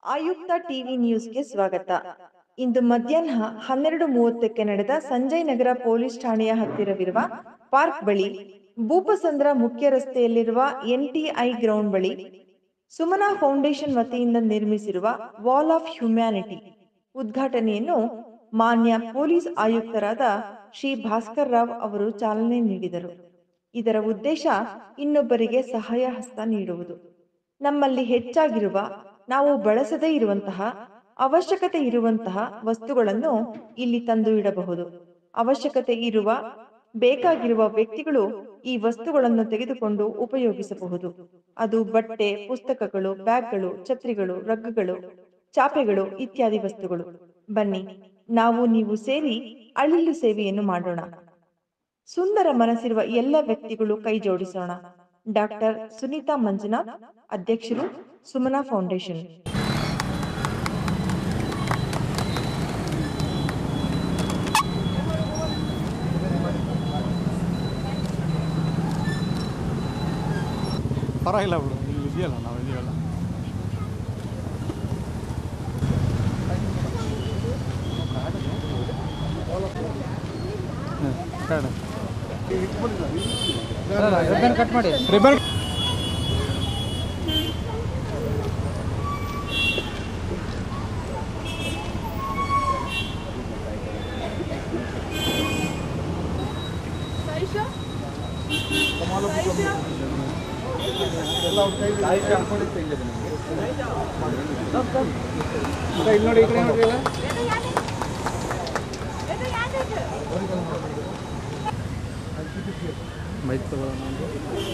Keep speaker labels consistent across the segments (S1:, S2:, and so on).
S1: ಆಯುಕ್ತ ಟಿವಿ ನ್ಯೂಸ್ಗೆ ಸ್ವಾಗತ ಇಂದು ಮಧ್ಯಾಹ್ನ ಹನ್ನೆರಡು ಮೂವತ್ತಕ್ಕೆ ನಡೆದ ಸಂಜಯ್ ನಗರ ಪೊಲೀಸ್ ಠಾಣೆಯ ಹತ್ತಿರವಿರುವ ಪಾರ್ಕ್ ಬಳಿ ಭೂಪಸಂದ್ರ ಮುಖ್ಯ ರಸ್ತೆಯಲ್ಲಿರುವ ಎನ್ಟಿಐ ಗ್ರೌಂಡ್ ಬಳಿ ಸುಮನಾ ಫೌಂಡೇಶನ್ ವತಿಯಿಂದ ನಿರ್ಮಿಸಿರುವ ವಾಲ್ ಆಫ್ ಹ್ಯುಮ್ಯಾನಿಟಿ ಉದ್ಘಾಟನೆಯನ್ನು ಮಾನ್ಯ ಪೊಲೀಸ್ ಆಯುಕ್ತರಾದ ಶ್ರೀ ಭಾಸ್ಕರ್ ರಾವ್ ಅವರು ಚಾಲನೆ ನೀಡಿದರು ಇದರ ಉದ್ದೇಶ ಇನ್ನೊಬ್ಬರಿಗೆ ಸಹಾಯ ಹಸ್ತ ನೀಡುವುದು ನಮ್ಮಲ್ಲಿ ಹೆಚ್ಚಾಗಿರುವ ನಾವು ಬಳಸದೇ ಇರುವಂತಹ ಅವಶ್ಯಕತೆ ಇರುವಂತಹ ವಸ್ತುಗಳನ್ನು ಇಲ್ಲಿ ತಂದು ಇಡಬಹುದು ಅವಶ್ಯಕತೆ ಇರುವ ಬೇಕಾಗಿರುವ ವ್ಯಕ್ತಿಗಳು ಈ ವಸ್ತುಗಳನ್ನು ತೆಗೆದುಕೊಂಡು ಉಪಯೋಗಿಸಬಹುದು ಅದು ಬಟ್ಟೆ ಪುಸ್ತಕಗಳು ಬ್ಯಾಗ್ಗಳು ಛತ್ರಿಗಳು ರಗ್ಗುಗಳು ಚಾಪೆಗಳು ಇತ್ಯಾದಿ ವಸ್ತುಗಳು ಬನ್ನಿ ನಾವು ನೀವು ಸೇರಿ ಅಳಿಲು ಸೇವೆಯನ್ನು ಮಾಡೋಣ ಸುಂದರ ಮನಸ್ಸಿರುವ ಎಲ್ಲ ವ್ಯಕ್ತಿಗಳು ಕೈ ಜೋಡಿಸೋಣ ಡಾಕ್ಟರ್ ಸುನೀತಾ ಮಂಜುನಾಥ್ ಅಧ್ಯಕ್ಷರು ಸುಮನಾ ಫೌಂಡೇಶನ್
S2: ಪರವಾಗಿಲ್ಲ ಬಿಡು ಇಲ್ಲಿ ಇದೆಯಲ್ಲ ನಾವು ಇದೆಯಲ್ಲ ರಿಬ್ಬನ್ ಕಟ್ ಮಾಡಿ ರಿಬ್ಬನ್ ಇಲ್ಲಿ ನೋಡಿ ಈ ಕಡೆ ನೋಡಿ ಎಲ್ಲ. ಮೈಕ್ ತಗೊಳ್ಳೋಣ ಒಂದು.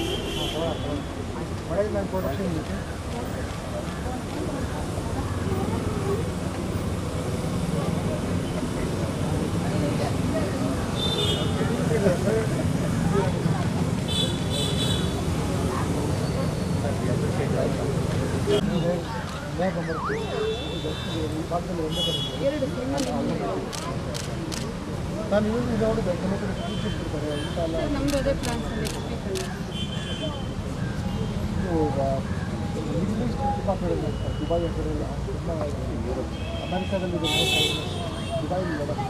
S3: ನಾನು ಇವ್ರು ನೋಡಿದೆ ಕೆಲವು ಕಡೆ ಕೂತಿರ್ತಾರೆ ಊಟ ಎಲ್ಲ
S4: ನಮ್ದು ಅದೇ ಪ್ಲಾನ್ಸ್ ಅಲ್ಲಿ
S3: ಇದು ಇಂಗ್ಲೀಷ್ ಡಿಪಾರ್ಟ್ಮೆಂಟ್ ಮಾಡ್ತಾರೆ ದುಬೈ ಆ ಕಡೆ ಎಲ್ಲ ತುಂಬ ಅಮೆರಿಕಾದಲ್ಲಿ ದುಬೈ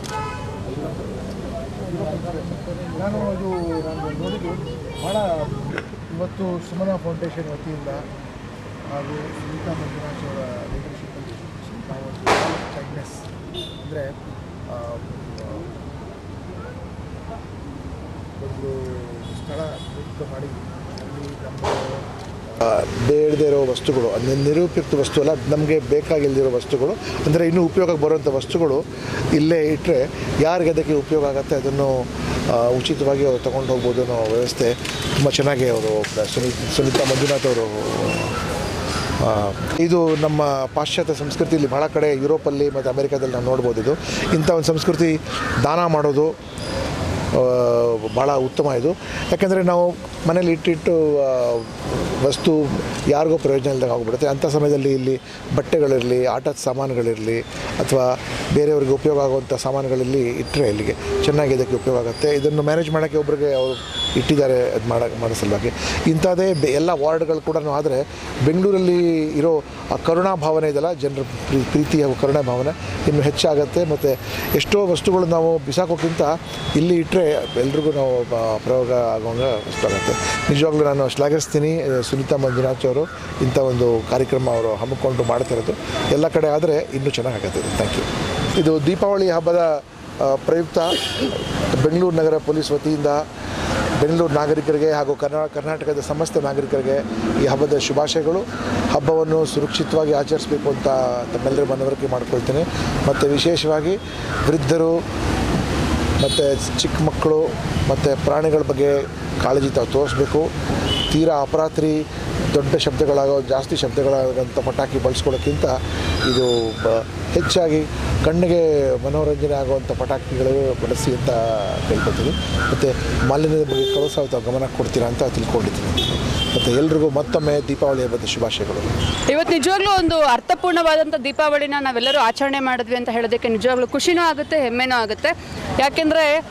S3: ನಾನು ಇದು ನಾನು ನೋಡಿದ್ದು ಭಾಳ ಇವತ್ತು ಸುಮನಾ ಫೌಂಡೇಶನ್ ವತಿಯಿಂದ ಹಾಗೂ ಸುನೀತಾ ಮಂಜುನಾಥ್ ಅವರ ಲೀಡರ್ಶಿಪ್ಪಲ್ಲಿ ನಾವು ಒಂದು ಚೈಲ್ಡ್ನೆಸ್ ಅಂದರೆ ಒಂದು ಸ್ಥಳ ಬುಕ್ ಮಾಡಿ ಅಲ್ಲಿ ನಮ್ಮ ಬೇಡದೇ ಇರೋ ವಸ್ತುಗಳು ಅಂದರೆ ನಿರುಪಯುಕ್ತ ವಸ್ತು ಅಲ್ಲ ನಮಗೆ ಬೇಕಾಗಿಲ್ಲದಿರೋ ವಸ್ತುಗಳು ಅಂದರೆ ಇನ್ನೂ ಉಪಯೋಗಕ್ಕೆ ಬರುವಂಥ ವಸ್ತುಗಳು ಇಲ್ಲೇ ಇಟ್ಟರೆ ಯಾರಿಗೆ ಅದಕ್ಕೆ ಉಪಯೋಗ ಆಗುತ್ತೆ ಅದನ್ನು ಆ, ಉಚಿತವಾಗಿ ಅವ್ರು ತೊಗೊಂಡು ಹೋಗ್ಬೋದು ಅನ್ನೋ ವ್ಯವಸ್ಥೆ ತುಂಬ ಚೆನ್ನಾಗಿ ಅವರು ಸುನಿ ಸುನೀತಾ ಮಂಜುನಾಥ್ ಅವರು ಆ, ಇದು ನಮ್ಮ ಪಾಶ್ಚಾತ್ಯ ಸಂಸ್ಕೃತಿಯಲ್ಲಿ ಬಹಳ ಕಡೆ ಯುರೋಪಲ್ಲಿ ಮತ್ತು ಅಮೆರಿಕಾದಲ್ಲಿ ನಾವು ನೋಡ್ಬೋದು ಇದು ಇಂಥ ಒಂದು ಸಂಸ್ಕೃತಿ ದಾನ ಮಾಡೋದು ಆ, ಭಾಳ ಉತ್ತಮ ಇದು ಯಾಕೆಂದರೆ ನಾವು ಮನೇಲಿ ಇಟ್ಟಿಟ್ಟು ಆ, ವಸ್ತು ಯಾರಿಗೋ ಪ್ರಯೋಜನ ಇಲ್ಲದಾಗ ಹೋಗ್ಬಿಡುತ್ತೆ ಅಂಥ ಸಮಯದಲ್ಲಿ ಇಲ್ಲಿ ಬಟ್ಟೆಗಳಿರಲಿ ಆಟದ ಸಾಮಾನುಗಳಿರಲಿ ಅಥವಾ ಬೇರೆಯವ್ರಿಗೆ ಉಪಯೋಗ ಆಗುವಂಥ ಸಾಮಾನುಗಳಲ್ಲಿ ಇಟ್ಟರೆ ಇಲ್ಲಿಗೆ ಚೆನ್ನಾಗಿ ಇದಕ್ಕೆ ಉಪಯೋಗ ಆಗುತ್ತೆ ಇದನ್ನು ಮ್ಯಾನೇಜ್ ಮಾಡೋಕ್ಕೆ ಒಬ್ಬರಿಗೆ ಅವರು ಇಟ್ಟಿದ್ದಾರೆ ಅದು ಮಾಡ ಮಾಡೋ ಸಲುವಾಗಿ ಇಂಥದ್ದೇ ಬೆ- ಎಲ್ಲ ವಾರ್ಡ್ಗಳು ಕೂಡ ಆದರೆ ಬೆಂಗಳೂರಲ್ಲಿ ಇರೋ ಆ ಕರುಣಾ ಭಾವನೆ ಇದೆಯಲ್ಲ ಜನರ ಪ್ರೀ- ಪ್ರೀತಿ ಹಾಗೂ ಕರುಣಾ ಭಾವನೆ ಇನ್ನು ಹೆಚ್ಚಾಗುತ್ತೆ ಮತ್ತು ಎಷ್ಟೋ ವಸ್ತುಗಳು ನಾವು ಬಿಸಾಕೋಕ್ಕಿಂತ ಇಲ್ಲಿ ಇಟ್ಟರೆ ಎಲ್ರಿಗೂ ನಾವು ಆ, ಪ್ರಯೋಗ ಆಗುವಂಗೆ ವಸ್ತು ಆಗುತ್ತೆ ನಿಜವಾಗ್ಲೂ ನಾನು ಶ್ಲಾಘಿಸ್ತೀನಿ ಆ, ಸುನೀತಾ ಮಂಜುನಾಥ್ ಅವರು ಇಂಥ ಒಂದು ಕಾರ್ಯಕ್ರಮ ಅವರು ಹಮ್ಮಿಕೊಂಡು ಮಾಡ್ತಿರೋದು ಎಲ್ಲ ಕಡೆ ಆದರೆ ಇನ್ನೂ ಚೆನ್ನಾಗಾಗುತ್ತೆ ಥ್ಯಾಂಕ್ ಯು ಇದು ದೀಪಾವಳಿ ಹಬ್ಬದ ಆ, ಪ್ರಯುಕ್ತ ಬೆಂಗಳೂರು ನಗರ ಪೊಲೀಸ್ ವತಿಯಿಂದ ಬೆಂಗಳೂರು ನಾಗರಿಕರಿಗೆ ಹಾಗೂ ಕರ್ನಾ ಕರ್ನಾಟಕದ ಸಮಸ್ತ ನಾಗರಿಕರಿಗೆ ಈ ಹಬ್ಬದ ಶುಭಾಶಯಗಳು ಹಬ್ಬವನ್ನು ಸುರಕ್ಷಿತವಾಗಿ ಆಚರಿಸಬೇಕು ಅಂತ ತಮ್ಮೆಲ್ಲರ ಮನವರಿಕೆ ಮಾಡ್ಕೊಳ್ತೇನೆ ಮತ್ತು ವಿಶೇಷವಾಗಿ ವೃದ್ಧರು ಮತ್ತು ಚಿಕ್ಕ ಮಕ್ಕಳು ಮತ್ತು ಪ್ರಾಣಿಗಳ ಬಗ್ಗೆ ಕಾಳಜಿ ತಾವು ತೋರಿಸ್ಬೇಕು ತೀರಾ ಅಪರಾತ್ರಿ ದೊಡ್ಡ ಶಬ್ದಗಳಾಗೋ ಜಾಸ್ತಿ ಶಬ್ದಗಳಾಗಂಥ ಪಟಾಕಿ ಬಳಸ್ಕೊಳ್ಳೋಕ್ಕಿಂತ ಇದು ಬ- ಹೆಚ್ಚಾಗಿ ಕಣ್ಣಿಗೆ ಮನೋರಂಜನೆ ಆಗುವಂಥ ಪಟಾಕಿಗಳು ಬಳಸಿ ಅಂತ ಕೇಳ್ಕೊತೀನಿ ಮತ್ತು ಮಾಲಿನ್ಯದ ಬಗ್ಗೆ ಕಳಸ ತಾವು ಗಮನ ಕೊಡ್ತೀರಾ ಅಂತ ತಿಳ್ಕೊಂಡಿದ್ದೀನಿ ಮತ್ತು ಎಲ್ರಿಗೂ ಮತ್ತೊಮ್ಮೆ ದೀಪಾವಳಿ ಹಬ್ಬದ ಶುಭಾಶಯಗಳು
S4: ಇವತ್ತು ನಿಜವಾಗ್ಲೂ ಒಂದು ಅರ್ಥಪೂರ್ಣವಾದಂಥ ದೀಪಾವಳಿನ ನಾವೆಲ್ಲರೂ ಆಚರಣೆ ಮಾಡಿದ್ವಿ ಅಂತ ಹೇಳೋದಕ್ಕೆ ನಿಜವಾಗ್ಲೂ ಖುಷಿನೂ ಆಗುತ್ತೆ ಹೆಮ್ಮೆನೂ ಆಗುತ್ತೆ ಯಾಕೆಂದರೆ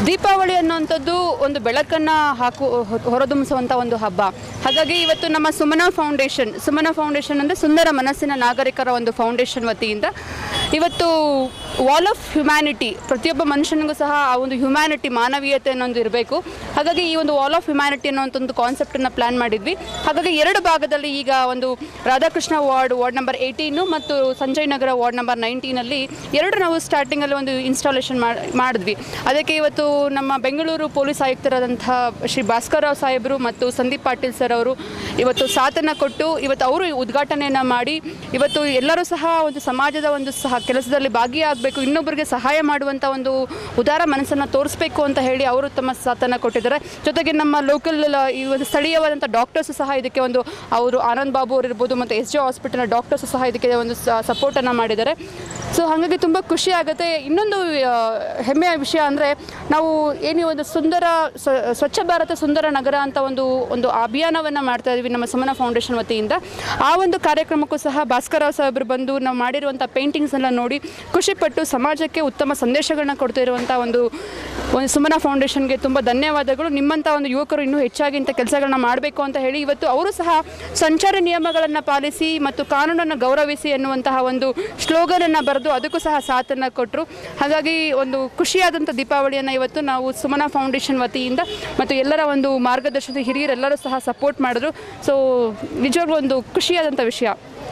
S4: ದೀಪಾವಳಿ ಅನ್ನುವಂಥದ್ದು ಒಂದು ಬೆಳಕನ್ನು ಹಾಕು ಹೊ- ಹೊರದುಂಬಿಸುವಂಥ ಒಂದು ಹಬ್ಬ ಹಾಗಾಗಿ ಇವತ್ತು ನಮ್ಮ ಸುಮನ ಫೌಂಡೇಶನ್ ಸುಮನ ಫೌಂಡೇಶನ್ ಅಂದರೆ ಸುಂದರ ಮನಸ್ಸಿನ ನಾಗರಿಕರ ಒಂದು ಫೌಂಡೇಶನ್ ವತಿಯಿಂದ ಇವತ್ತು ವಾಲ್ ಆಫ್ ಹ್ಯುಮ್ಯಾನಿಟಿ ಪ್ರತಿಯೊಬ್ಬ ಮನುಷ್ಯನಿಗೂ ಸಹ ಆ ಒಂದು ಹ್ಯುಮ್ಯಾನಿಟಿ ಮಾನವೀಯತೆ ಅನ್ನೊಂದು ಇರಬೇಕು ಹಾಗಾಗಿ ಈ ಒಂದು ವಾಲ್ ಆಫ್ ಹ್ಯುಮ್ಯಾನಿಟಿ ಅನ್ನೋಂಥ ಒಂದು ಕಾನ್ಸೆಪ್ಟನ್ನು ಪ್ಲ್ಯಾನ್ ಮಾಡಿದ್ವಿ ಹಾಗಾಗಿ ಎರಡು ಭಾಗದಲ್ಲಿ ಈಗ ಒಂದು Radhakrishna ward ward number eighteen ಮತ್ತು ಸಂಜಯ್ ನಗರ ವಾರ್ಡ್ ನಂಬರ್ ನೈನ್ಟೀನಲ್ಲಿ ಎರಡು ನಾವು ಸ್ಟಾರ್ಟಿಂಗಲ್ಲಿ ಒಂದು ಇನ್ಸ್ಟಾಲೇಷನ್ ಮಾಡಿದ್ವಿ ಅದಕ್ಕೆ ಇವತ್ತು ನಮ್ಮ ಬೆಂಗಳೂರು ಪೊಲೀಸ್ ಆಯುಕ್ತರಾದಂಥ ಶ್ರೀ ಭಾಸ್ಕರ್ ರಾವ್ ಸಾಹೇಬರು ಮತ್ತು ಸಂದೀಪ್ ಪಾಟೀಲ್ ಸರ್ ಅವರು ಇವತ್ತು ಸಾಥನ್ನು ಕೊಟ್ಟು ಇವತ್ತು ಅವರು ಉದ್ಘಾಟನೆಯನ್ನು ಮಾಡಿ ಇವತ್ತು ಎಲ್ಲರೂ ಸಹ ಒಂದು ಸಮಾಜದ ಒಂದು ಸಹ ಕೆಲಸದಲ್ಲಿ ಭಾಗಿಯಾಗಬೇಕು ಇನ್ನೊಬ್ಬರಿಗೆ ಸಹಾಯ ಮಾಡುವಂಥ ಒಂದು ಉದಾರ ಮನಸ್ಸನ್ನು ತೋರಿಸ್ಬೇಕು ಅಂತ ಹೇಳಿ ಅವರು ತಮ್ಮ ಸಾಥನ್ನು ಕೊಟ್ಟಿದ್ದಾರೆ ಜೊತೆಗೆ ನಮ್ಮ ಲೋಕಲ್ ಈ ಒಂದು ಸ್ಥಳೀಯವಾದಂಥ ಡಾಕ್ಟರ್ಸ್ ಸಹ ಇದಕ್ಕೆ ಒಂದು ಅವರು ಆನಂದ್ ಬಾಬು ಅವರು ಇರ್ಬೋದು ಮತ್ತು ಎಸ್ ಜೆ ಹಾಸ್ಪಿಟಲ್ನ ಡಾಕ್ಟರ್ಸ್ ಸಹ ಇದಕ್ಕೆ ಒಂದು ಸಪೋರ್ಟನ್ನು ಮಾಡಿದ್ದಾರೆ ಸೊ ಹಾಗಾಗಿ ತುಂಬ ಖುಷಿ ಆಗುತ್ತೆ ಇನ್ನೊಂದು ಆ, ಹೆಮ್ಮೆಯ ವಿಷಯ ಅಂದರೆ ನಾವು ಏನು ಒಂದು ಸುಂದರ ಸ್ವ- ಸ್ವಚ್ಛ ಭಾರತ ಸುಂದರ ನಗರ ಅಂತ ಒಂದು ಒಂದು ಅಭಿಯಾನವನ್ನು ಮಾಡ್ತಾ ಇದ್ವಿ ನಮ್ಮ ಸುಮನ ಫೌಂಡೇಶನ್ ವತಿಯಿಂದ ಆ ಒಂದು ಕಾರ್ಯಕ್ರಮಕ್ಕೂ ಸಹ ಭಾಸ್ಕರರಾವ್ ಸಾಹೇಬರು ಬಂದು ನಾವು ಮಾಡಿರುವಂಥ ಪೇಂಟಿಂಗ್ಸ್ ಎಲ್ಲ ನೋಡಿ ಖುಷಿಪಟ್ಟು ಸಮಾಜಕ್ಕೆ ಉತ್ತಮ ಸಂದೇಶಗಳನ್ನ ಕೊಡ್ತಾ ಇರುವಂಥ ಒಂದು ಒಂದು ಸುಮನ ಫೌಂಡೇಶನ್ಗೆ ತುಂಬ ಧನ್ಯವಾದಗಳು ನಿಮ್ಮಂಥ ಒಂದು ಯುವಕರು ಇನ್ನೂ ಹೆಚ್ಚಾಗಿ ಇಂಥ ಕೆಲಸಗಳನ್ನ ಮಾಡಬೇಕು ಅಂತ ಹೇಳಿ ಇವತ್ತು ಅವರು ಸಹ ಸಂಚಾರ ನಿಯಮಗಳನ್ನು ಪಾಲಿಸಿ ಮತ್ತು ಕಾನೂನನ್ನು ಗೌರವಿಸಿ ಎನ್ನುವಂತಹ ಒಂದು ಸ್ಲೋಗನನ್ನು ಬರೆದು ಅದಕ್ಕೂ ಸಹ ಸಾಥನ್ನು ಕೊಟ್ಟರು ಹಾಗಾಗಿ ಒಂದು ಖುಷಿಯಾದಂಥ ದೀಪಾವಳಿಯನ್ನು ಇವತ್ತು ನಾವು ಸುಮನ ಫೌಂಡೇಶನ್ ವತಿಯಿಂದ ಮತ್ತು ಎಲ್ಲರ ಒಂದು ಮಾರ್ಗದರ್ಶನದ ಹಿರಿಯರೆಲ್ಲರೂ ಸಹ ಸಪೋರ್ಟ್ ಮಾಡಿದ್ರು ಸೊ ನಿಜವಾಗ್ಲೂ ಒಂದು ಖುಷಿಯಾದಂಥ ವಿಷಯ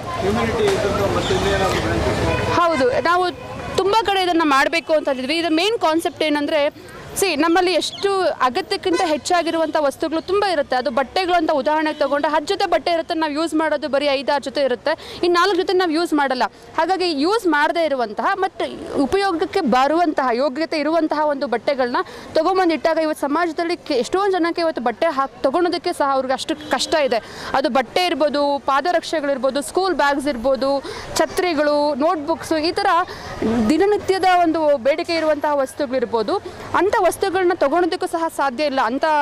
S4: ಹೌದು ನಾವು ತುಂಬ ಕಡೆ ಇದನ್ನು ಮಾಡಬೇಕು ಅಂತ ಇದ್ವಿ ಇದು ಮೇನ್ ಕಾನ್ಸೆಪ್ಟ್ ಏನಂದರೆ ಸಿ ನಮ್ಮಲ್ಲಿ ಎಷ್ಟು ಅಗತ್ಯಕ್ಕಿಂತ ಹೆಚ್ಚಾಗಿರುವಂಥ ವಸ್ತುಗಳು ತುಂಬ ಇರುತ್ತೆ ಅದು ಬಟ್ಟೆಗಳು ಅಂತ ಉದಾಹರಣೆಗೆ ತಗೊಂಡ್ರೆ ಹತ್ತು ಜೊತೆ ಬಟ್ಟೆ ಇರುತ್ತೆ ನಾವು ಯೂಸ್ ಮಾಡೋದು ಬರೀ ಐದಾರು ಜೊತೆ ಇರುತ್ತೆ ಇನ್ನು ನಾಲ್ಕು ಜೊತೆ ನಾವು ಯೂಸ್ ಮಾಡಲ್ಲ ಹಾಗಾಗಿ ಯೂಸ್ ಮಾಡದೇ ಇರುವಂತಹ ಮತ್ತು ಉಪಯೋಗಕ್ಕೆ ಬರುವಂತಹ ಯೋಗ್ಯತೆ ಇರುವಂತಹ ಒಂದು ಬಟ್ಟೆಗಳನ್ನ ತೊಗೊಂಬಂದು ಇಟ್ಟಾಗ ಇವತ್ತು ಸಮಾಜದಲ್ಲಿ ಕೆ- ಎಷ್ಟೊಂದು ಜನಕ್ಕೆ ಇವತ್ತು ಬಟ್ಟೆ ಹಾಕಿ ತೊಗೊಳೋದಕ್ಕೆ ಸಹ ಅವ್ರಿಗೆ ಅಷ್ಟು ಕಷ್ಟ ಇದೆ ಅದು ಬಟ್ಟೆ ಇರ್ಬೋದು ಪಾದರಕ್ಷೆಗಳಿರ್ಬೋದು ಸ್ಕೂಲ್ ಬ್ಯಾಗ್ಸ್ ಇರ್ಬೋದು ಛತ್ರಿಗಳು ನೋಟ್ಬುಕ್ಸು ಈ ಥರ ದಿನನಿತ್ಯದ ಒಂದು ಬೇಡಿಕೆ ಇರುವಂತಹ ವಸ್ತುಗಳಿರ್ಬೋದು ಅಂಥ ವಸ್ತುಗಳನ್ನ ತೊಗೊಳೋದಕ್ಕೂ ಸಹ ಸಾಧ್ಯ ಇಲ್ಲ ಅಂಥ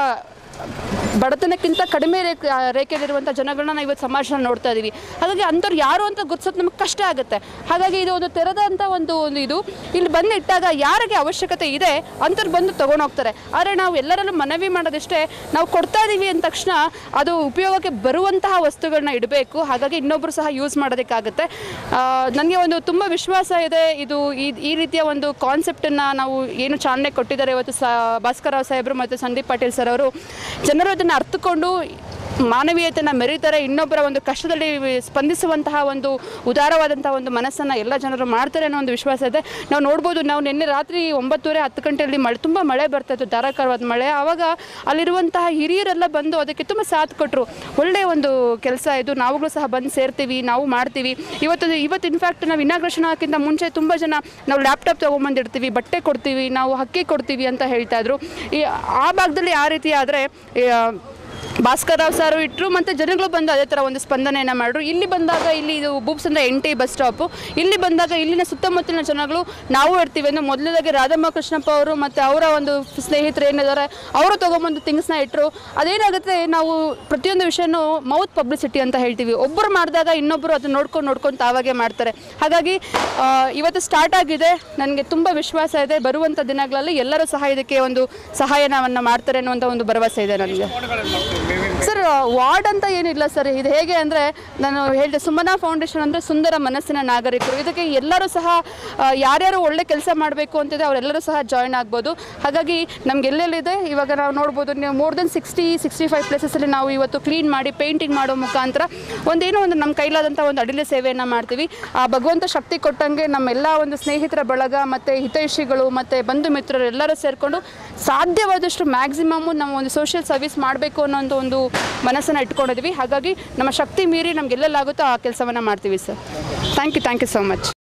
S4: ಬಡತನಕ್ಕಿಂತ ಕಡಿಮೆ ರೇಖೆ ರೇಖೆಯಲ್ಲಿರುವಂಥ ಜನಗಳನ್ನ ನಾವು ಇವತ್ತು ಸಮಾಜನ ನೋಡ್ತಾ ಇದ್ದೀವಿ ಹಾಗಾಗಿ ಅಂಥವ್ರು ಯಾರು ಅಂತ ಗುರ್ಸೋದು ನಮಗೆ ಕಷ್ಟ ಆಗುತ್ತೆ ಹಾಗಾಗಿ ಇದು ಒಂದು ತೆರೆದಂಥ ಒಂದು ಒಂದು ಇದು ಇಲ್ಲಿ ಬಂದು ಇಟ್ಟಾಗ ಯಾರಿಗೆ ಅವಶ್ಯಕತೆ ಇದೆ ಅಂಥವ್ರು ಬಂದು ತೊಗೊಂಡೋಗ್ತಾರೆ ಆದರೆ ನಾವು ಎಲ್ಲರಲ್ಲೂ ಮನವಿ ಮಾಡೋದಿಷ್ಟೇ ನಾವು ಕೊಡ್ತಾ ಇದ್ದೀವಿ ಅಂದ ತಕ್ಷಣ ಅದು ಉಪಯೋಗಕ್ಕೆ ಬರುವಂತಹ ವಸ್ತುಗಳನ್ನ ಇಡಬೇಕು ಹಾಗಾಗಿ ಇನ್ನೊಬ್ಬರು ಸಹ ಯೂಸ್ ಮಾಡೋದಕ್ಕಾಗುತ್ತೆ ನನಗೆ ಒಂದು ತುಂಬ ವಿಶ್ವಾಸ ಇದೆ ಇದು ಈ ಈ ರೀತಿಯ ಒಂದು ಕಾನ್ಸೆಪ್ಟನ್ನು ನಾವು ಏನು ಚಾಲನೆ ಕೊಟ್ಟಿದ್ದಾರೆ ಇವತ್ತು ಸ ಭಾಸ್ಕರ್ ರಾವ್ ಸಾಹೇಬರು ಮತ್ತು ಸಂದೀಪ್ ಪಾಟೀಲ್ ಸರ್ ಅವರು ಜನರು ಅದನ್ನು ಅರ್ಥಕೊಂಡು ಮಾನವೀಯತೆಯನ್ನು ಮೆರೀತಾರೆ ಇನ್ನೊಬ್ಬರ ಒಂದು ಕಷ್ಟದಲ್ಲಿ ಸ್ಪಂದಿಸುವಂತಹ ಒಂದು ಉದಾರವಾದಂತಹ ಒಂದು ಮನಸ್ಸನ್ನು ಎಲ್ಲ ಜನರು ಮಾಡ್ತಾರೆ ಅನ್ನೋ ಒಂದು ವಿಶ್ವಾಸ ಇದೆ ನಾವು ನೋಡ್ಬೋದು ನಾವು ನಿನ್ನೆ ರಾತ್ರಿ ಒಂಬತ್ತುವರೆ ಹತ್ತು ಗಂಟೆಯಲ್ಲಿ ಮಳೆ ತುಂಬ ಮಳೆ ಬರ್ತಾ ಇತ್ತು ಧಾರಾಕಾರವಾದ ಮಳೆ ಆವಾಗ ಅಲ್ಲಿರುವಂತಹ ಹಿರಿಯರೆಲ್ಲ ಬಂದು ಅದಕ್ಕೆ ತುಂಬ ಸಾಥ್ ಕೊಟ್ಟರು ಒಳ್ಳೆಯ ಒಂದು ಕೆಲಸ ಇದು ನಾವುಗಳು ಸಹ ಬಂದು ಸೇರ್ತೀವಿ ನಾವು ಮಾಡ್ತೀವಿ ಇವತ್ತು ಇವತ್ತು ಇನ್ಫ್ಯಾಕ್ಟ್ ನಾವು ಇನಾಗ್ರೇಷನ್ ಹಾಕಿಂತ ಮುಂಚೆ ತುಂಬ ಜನ ನಾವು ಲ್ಯಾಪ್ಟಾಪ್ ತೊಗೊಂಬಂದಿರ್ತೀವಿ ಬಟ್ಟೆ ಕೊಡ್ತೀವಿ ನಾವು ಅಕ್ಕಿ ಕೊಡ್ತೀವಿ ಅಂತ ಹೇಳ್ತಾ ಇದ್ರು ಈ ಆ ಭಾಗದಲ್ಲಿ ಆ ರೀತಿ ಆದರೆ ಭಾಸ್ಕರ್ ರಾವ್ ಸಾರು ಇಟ್ಟರು ಮತ್ತು ಜನಗಳು ಬಂದು ಅದೇ ಥರ ಒಂದು ಸ್ಪಂದನೆಯನ್ನು ಮಾಡಿದ್ರು ಇಲ್ಲಿ ಬಂದಾಗ ಇಲ್ಲಿ ಇದು ಬೂಬ್ಸ್ ಅಂದರೆ ಎನ್ ಟಿ ಬಸ್ ಸ್ಟಾಪು ಇಲ್ಲಿ ಬಂದಾಗ ಇಲ್ಲಿನ ಸುತ್ತಮುತ್ತಲಿನ ಜನಗಳು ನಾವು ಇರ್ತೀವಿ ಅಂದರೆ ಮೊದಲದಾಗಿ ರಾಧಮ್ಮ ಕೃಷ್ಣಪ್ಪ ಅವರು ಮತ್ತು ಅವರ ಒಂದು ಸ್ನೇಹಿತರು ಏನಿದ್ದಾರೆ ಅವರು ತೊಗೊಂಬಂದು ಥಿಂಗ್ಸ್ನ ಇಟ್ಟರು ಅದೇನಾಗುತ್ತೆ ನಾವು ಪ್ರತಿಯೊಂದು ವಿಷಯನೂ ಮೌತ್ ಪಬ್ಲಿಸಿಟಿ ಅಂತ ಹೇಳ್ತೀವಿ ಒಬ್ಬರು ಮಾಡಿದಾಗ ಇನ್ನೊಬ್ಬರು ಅದನ್ನ ನೋಡ್ಕೊಂಡು ನೋಡ್ಕೊಂಡು ತಾವಾಗೆ ಮಾಡ್ತಾರೆ ಹಾಗಾಗಿ ಆ, ಇವತ್ತು ಸ್ಟಾರ್ಟ್ ಆಗಿದೆ ನನಗೆ ತುಂಬ ವಿಶ್ವಾಸ ಇದೆ ಬರುವಂಥ ದಿನಗಳಲ್ಲಿ ಎಲ್ಲರೂ ಸಹ ಇದಕ್ಕೆ ಒಂದು ಸಹಾಯನವನ್ನು ಮಾಡ್ತಾರೆ ಅನ್ನುವಂಥ ಒಂದು ಭರವಸೆ ಇದೆ ನನಗೆ ಸರ್ ವಾರ್ಡ್ ಅಂತ ಏನಿಲ್ಲ ಸರ್ ಇದು ಹೇಗೆ ಅಂದರೆ ನಾನು ಹೇಳಿದೆ ಸುಮನಾ ಫೌಂಡೇಶನ್ ಅಂದರೆ ಸುಂದರ ಮನಸ್ಸಿನ ನಾಗರಿಕರು ಇದಕ್ಕೆ ಎಲ್ಲರೂ ಸಹ ಆ, ಯಾರ್ಯಾರು ಒಳ್ಳೆ ಕೆಲಸ ಮಾಡಬೇಕು ಅಂತಿದೆ ಅವರೆಲ್ಲರೂ ಸಹ ಜಾಯ್ನ್ ಆಗ್ಬೋದು ಹಾಗಾಗಿ ನಮ್ಗೆ ಎಲ್ಲೆಲ್ಲಿದೆ ಇವಾಗ ನಾವು ನೋಡ್ಬೋದು ನೀವು more than sixty sixty five ಪ್ಲೇಸಸಲ್ಲಿ ನಾವು ಇವತ್ತು ಕ್ಲೀನ್ ಮಾಡಿ ಪೇಂಟಿಂಗ್ ಮಾಡೋ ಮುಖಾಂತರ ಒಂದೇನೋ ಒಂದು ನಮ್ಮ ಕೈಲಾದಂಥ ಒಂದು ಅಡಿಲೆ ಸೇವೆಯನ್ನು ಮಾಡ್ತೀವಿ ಆ ಭಗವಂತ ಶಕ್ತಿ ಕೊಟ್ಟಂಗೆ ನಮ್ಮೆಲ್ಲ ಒಂದು ಸ್ನೇಹಿತರ ಬಳಗ ಮತ್ತು ಹಿತೈಷಿಗಳು ಮತ್ತು ಬಂಧು ಮಿತ್ರರು ಎಲ್ಲರೂ ಸೇರಿಕೊಂಡು ಸಾಧ್ಯವಾದಷ್ಟು ಮ್ಯಾಕ್ಸಿಮಮ್ಮು ನಾವು ಒಂದು ಸೋಷಿಯಲ್ ಸರ್ವಿಸ್ ಮಾಡಬೇಕು ಅನ್ನೋಂಥ ಒಂದು ಮನಸ್ಸನ್ನು ಇಟ್ಕೊಂಡಿದ್ವಿ ಹಾಗಾಗಿ ನಮ್ಮ ಶಕ್ತಿ ಮೀರಿ ನಮ್ಗೆ ಎಲ್ಲೆಲ್ಲಾಗುತ್ತೋ ಆ ಕೆಲಸವನ್ನು ಮಾಡ್ತೀವಿ sir thank you thank you so much